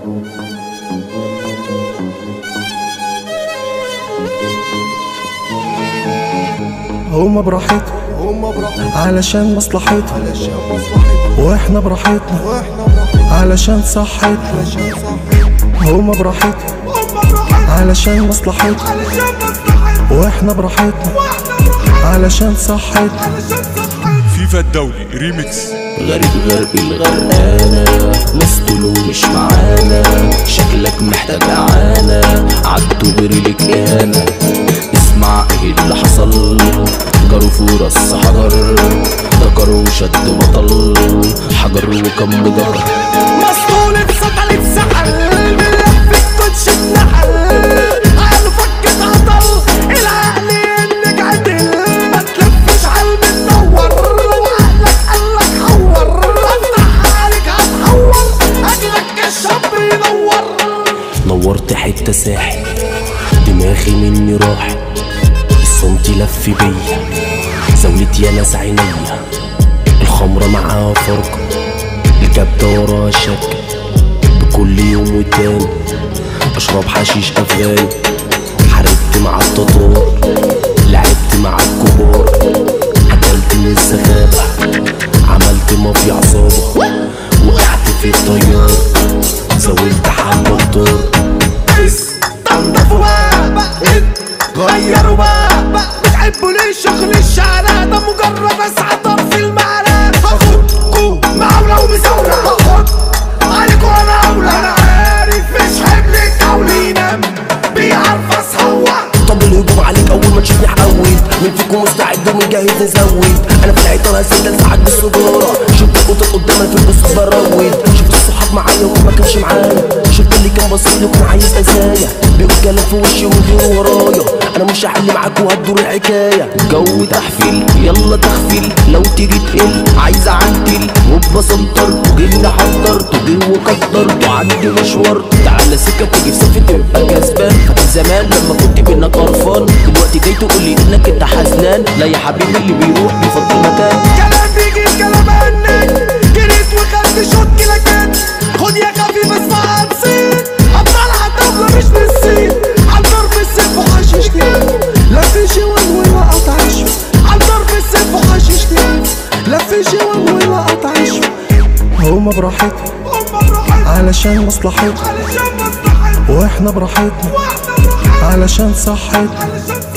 هما براحتهم هما براحتهم علشان مصلحتهم علشان مصلحتهم واحنا براحتنا واحنا براحتنا علشان صحتنا علشان صحتنا هما براحتهم هما براحتنا علشان مصلحتهم علشان مصلحتنا واحنا براحتنا واحنا براحتنا علشان صحتنا علشان صحتنا فيفا الدولي ريميكس غريب غرق الغرقانة مسطول ومش معانا شكلك محتاج اعانة عدوا برجلك اهانة اسمع ايه اللي حصل جروا في راس حجر ذكر وشد بطل حجر وكم ذكر مسطول بسطل اتسحل بلف الكوتش اتنحل عقله فكت عطل العقل انك عدل ما تلفش عالم تدور لو عقلك قالك حور افتح عليك هتحور اجلك الشاب ينور نورت حتة ساحل دماغي مني راح الصمت لف بيا زاولت يا ناس عينيا الخمرة معاها فرقة الكبتة وراها شك بكل يوم والتاني اشرب حشيش افغاني حاربت مع التتار لعبت مع الكبار اكلت من السخابة عملت مافيا عصابة وقعت في الطيار زودت حبة طار استنضفوا بقى غيروا بقى بتحبوا ليه شغل الشعلة ده مجرد اسعى طرف المعلى هاخدكوا معولة ومزاولة هاخد عليكوا انا اولى انا عارف مش حمل الدولة ينام بيعرف اصحوح طب الهجوم عليك اول ما تشوفني حقوي مين فيكم مستعد ومجهز نزود انا في العيطه هسد الساعات بالسجاره شفت القطط قدامي في البص برود شفت الصحاب معايا وما كانش معايا شفت اللي كان باصص لي وكان عايز ازايا بيقول كلام في وشي ومدير ورايا انا مش هحل معاك وهتدور الحكايه جو تحفيل يلا تخفيل لو تيجي تقل عايز اعدل وبسنطر وجيل حضر تجي وكتر تعدي مشوار تعالى سكه تيجي في صفي تبقى كسبان فاكر زمان لما كنت بينك قرفان دلوقتي جاي تقول لي انك انت حزنان لا يا حبيبي اللي بيروح بيفضل مكان كلام بيجي كلام عنك جريت وخدت شوت كلاكات خد يا خفيف اسمع نسيت ابطال عالدولة مش بالسين عالضرب السيف وحشيش لا في جوان ولا قطع عشو عالضرب السيف وحشيش لا في جوان ولا قطع عشو هما براحتهم هما براحتنا علشان مصلحتهم علشان مصلحتنا واحنا براحتنا واحنا براحتنا علشان صحتنا علشان